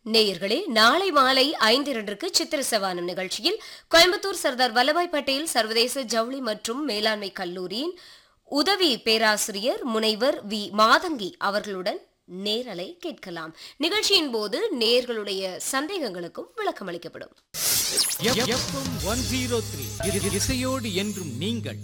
நேயர்களே நாளை மாலை ஐந்து இரண்டிற்கு சித்திர சவானம் நிகழ்ச்சியில் கோயம்புத்தூர் சர்தார் வல்லபாய் பட்டேல் சர்வதேச ஜவுளி மற்றும் மேலாண்மை கல்லூரியின் உதவி பேராசிரியர் முனைவர் வி மாதங்கி அவர்களுடன் நேரலை கேட்கலாம் நிகழ்ச்சியின் போது நேயர்களுடைய சந்தேகங்களுக்கும் விளக்கம் அளிக்கப்படும் எஃப்எம் ஒன் ஜீரோ த்ரீ இசையோடு என்றும் நீங்கள்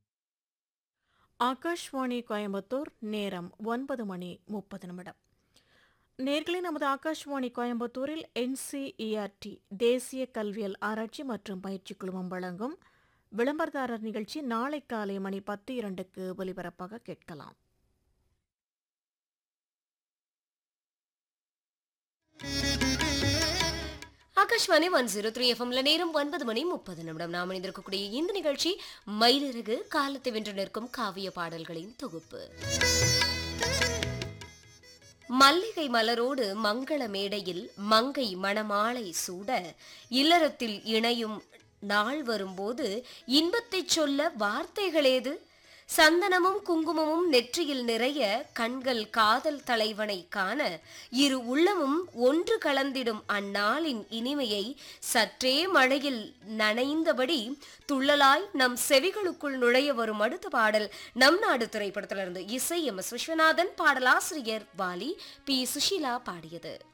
ஆகாஷ்வாணி கோயம்புத்தூர் நேரம் ஒன்பது மணி முப்பது நிமிடம் நேர்களே நமது ஆகாஷ்வாணி கோயம்புத்தூரில் என்சிஇஆர்டி தேசிய கல்வியல் ஆராய்ச்சி மற்றும் பயிற்சி குழுமம் வழங்கும் விளம்பரதாரர் நிகழ்ச்சி நாளை காலை மணி பத்து இரண்டுக்கு ஒலிபரப்பாக கேட்கலாம் ஆகாஷ்வாணி ஒன் ஜீரோ த்ரீ எஃப்எம்ல நேரம் ஒன்பது மணி முப்பது நிமிடம் நாம் இணைந்திருக்கக்கூடிய இந்த நிகழ்ச்சி மயிலிறகு காலத்தை வென்று நிற்கும் காவிய பாடல்களின் தொகுப்பு மல்லிகை மலரோடு மங்கள மேடையில் மங்கை மணமாலை சூட இல்லறத்தில் இணையும் நாள் வரும்போது இன்பத்தைச் சொல்ல வார்த்தைகளேது சந்தனமும் குங்குமமும் நெற்றியில் நிறைய கண்கள் காதல் தலைவனை காண இரு உள்ளமும் ஒன்று கலந்திடும் அந்நாளின் இனிமையை சற்றே மழையில் நனைந்தபடி துள்ளலாய் நம் செவிகளுக்குள் நுழைய வரும் அடுத்த பாடல் நம் நாடு திரைப்படத்திலிருந்து இசை எம் எஸ் விஸ்வநாதன் பாடலாசிரியர் வாலி பி சுஷீலா பாடியது